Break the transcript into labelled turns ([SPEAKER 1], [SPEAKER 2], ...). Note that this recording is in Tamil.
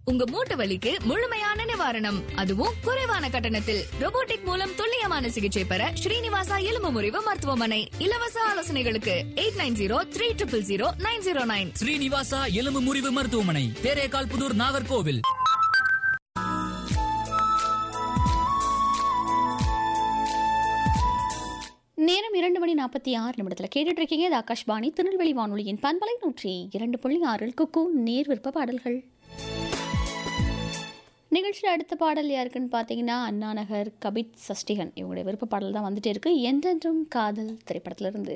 [SPEAKER 1] உங்க மூட்டு வலிக்கு முழுமையான நிவாரணம் அதுவும் குறைவான கட்டணத்தில் robotic மூலம் துல்லியமான சிகிச்சை பெற ஸ்ரீனிவாசா எலும்பு முறிவு மருத்துவமனை இலவச ஆலோசனைகளுக்கு eight nine zero three triple zero nine zero nine
[SPEAKER 2] Srinivasa எலும்பு முறிவு மருத்துவமனை தேரேகால் புதூர் நாகர்கோவில்
[SPEAKER 3] நேரம் இரண்டு மணி நாற்பத்தி ஆறு நிமிடத்தில் கேட்டுட்டு இருக்கீங்க இது ஆகாஷ்வாணி திருநெல்வேலி வானொலியின் பண்பலை நூற்றி இரண்டு புள்ளி ஆறில் குக்கு நேர் விருப்ப பாடல்கள் நிகழ்ச்சியில் அடுத்த பாடல் யாருக்குன்னு பார்த்தீங்கன்னா அண்ணா நகர் கபித் சஷ்டிகன் இவங்களுடைய விருப்ப பாடல் தான் வந்துட்டே இருக்கு என்றென்றும் காதல் திரைப்படத்திலிருந்து